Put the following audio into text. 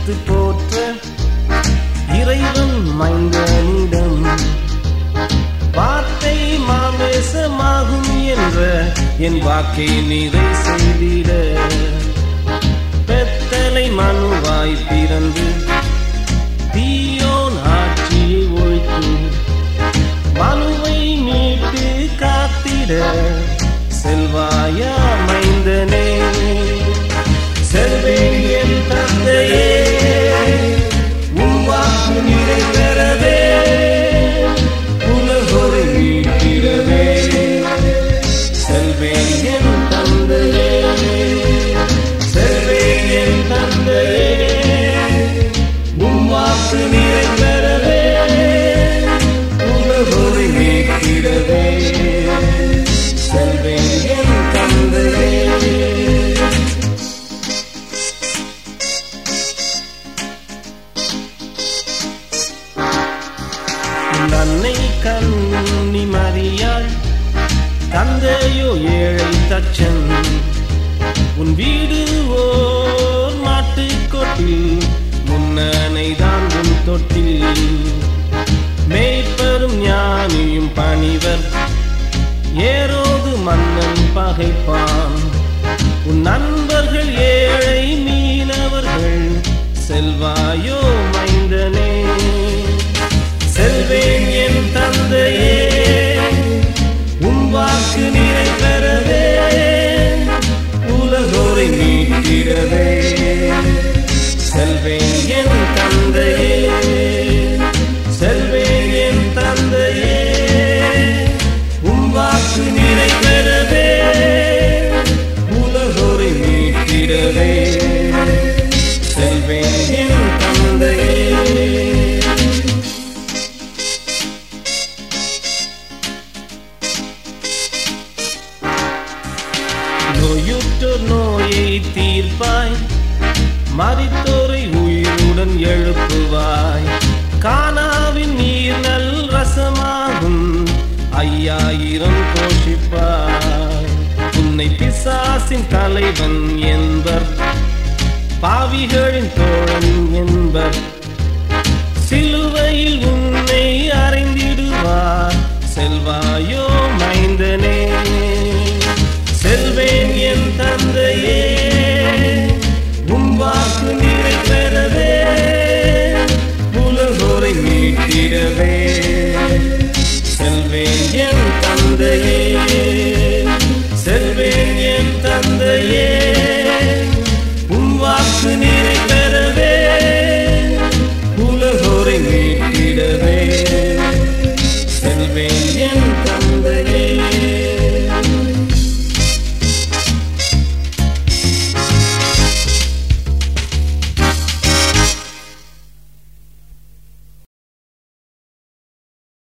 வைத்து போற்ற இறைவன் மைந்தனிடம் வார்த்தை மாமேசமாகும் என்ற என் வாக்கை நிறை செய்திட பெத்தலை மனுவாய் பிறந்து தீயோன் ஆட்சியை ஒழித்து மனுவை மீட்டு காத்திட செல்வாயா மைந்தனே செல்வேன் என் தந்தையே உம் வாக்கு நிறைவேறவே உலகொரு மீட்டிடவே செல்வேன் என் தந்தையே செல்வேன் என் தந்தையே உம் வாக்கு நிறைவேறவே உலகொரு மீட்டிடவே செல்வேன் என் தந்தையே உன் அன்னை கண்ணி மறியாள் தந்தையோ ஏழை தச்சன் உன் வீடு ஓர் மாட்டுக்கொட்டில் முன்னனைதான் உன் தொட்டில் மேய்ப்பரும் ஞானியும் பணிவர் ஏரோது மன்னன் பகைப்பான் உன் நண்பர்கள் ஏழை மீனவர்கள் செல்வாயோ மைந்தனே செல்வேன் என் தந்தையே உம் வாக்கு நிறைவேறவே உலகோரை மீட்டிடவே செல்வேன் என் தந்தையே செல்வேன் என் தந்தையே உம் வாக்கு நிறைவேறவே உலகோரை மீட்டிடவே செல்வேன் என் தந்தையே நோயுற்றோர் நோயை தீர்ப்பாய் மரித்தோரை உயிருடன் எழுப்புவாய் கானாவின் நீர் நல் ரசமாகும் ஐயாயிரம் கோஷிப்பாய் உன்னை பிசாசின் தலைவன் என்பர் பாவிகளின் தோழன் என்பர் சிலுவையில் உன்னை அறைந்திடுவார் செல்வாயோ மைந்தனே செல்வேன் என் தந்தையே உம் வாக்கு நிறைவேறவே உலகோரை மீட்டிடவே செல்வேன் என் தந்தையே செல்வேன் என் தந்தையே